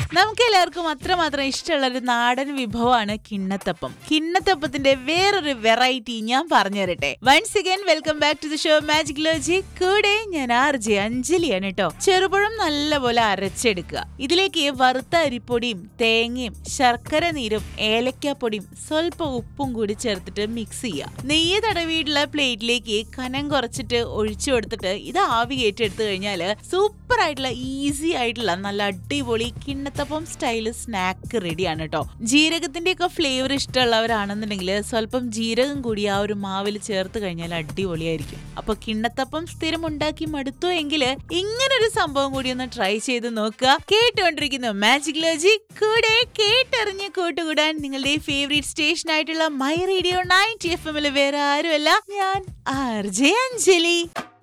നമുക്ക് എല്ലാവർക്കും അത്രമാത്രം ഇഷ്ടമുള്ള ഒരു നാടൻ വിഭവമാണ് കിണ്ണത്തപ്പം കിണ്ണത്തപ്പത്തിന്റെ വേറൊരു വെറൈറ്റി ഞാൻ പറഞ്ഞു തരട്ടെ once again welcome back to the show magic ലോജി കൂടെ ഞാൻ ആർ ജെ അഞ്ജലിയാണ് കേട്ടോ ചെറുപഴം നല്ലപോലെ അരച്ചെടുക്കുക ഇതിലേക്ക് വറുത്ത അരിപ്പൊടിയും തേങ്ങയും ശർക്കര നീരും ഏലക്കാപ്പൊടിയും സ്വല്പം ഉപ്പും കൂടി ചേർത്തിട്ട് മിക്സ് ചെയ്യുക നെയ്യ് തടവിയിട്ടുള്ള പ്ലേറ്റിലേക്ക് കനം കുറച്ചിട്ട് ഒഴിച്ചു കൊടുത്തിട്ട് ഇത് ആവി കയറ്റെടുത്തു കഴിഞ്ഞാൽ സൂപ്പർ ആയിട്ടുള്ള ഈസി ആയിട്ടുള്ള നല്ല അടിപൊളി കിണ്ണത്തപ്പം സ്റ്റൈല് സ്നാക്ക് റെഡിയാണ് കേട്ടോ ജീരകത്തിന്റെ ഒക്കെ ഫ്ലേവർ ഇഷ്ടമുള്ളവരാണെന്നുണ്ടെങ്കിൽ സ്വല്പം ജീരകം കൂടി ആ ഒരു മാവിൽ ചേർത്ത് കഴിഞ്ഞാൽ അടിപൊളിയായിരിക്കും അപ്പൊ കിണ്ണത്തപ്പം സ്ഥിരം ഉണ്ടാക്കി മടുത്തു എങ്കിൽ ഇങ്ങനൊരു സംഭവം കൂടി ഒന്ന് ട്രൈ ചെയ്ത് നോക്കുക കേട്ടുകൊണ്ടിരിക്കുന്നു മാജിക് ലോജി കൂടെ കേട്ടറിഞ്ഞ് കൂട്ടുകൂടാൻ നിങ്ങളുടെ ഫേവറേറ്റ് സ്റ്റേഷൻ ആയിട്ടുള്ള മൈ റേഡിയോ നയൻറ്റി എഫ് എമ്മിൽ വേറെ ആരുമല്ല ഞാൻ ആർ ജെ അഞ്ജലി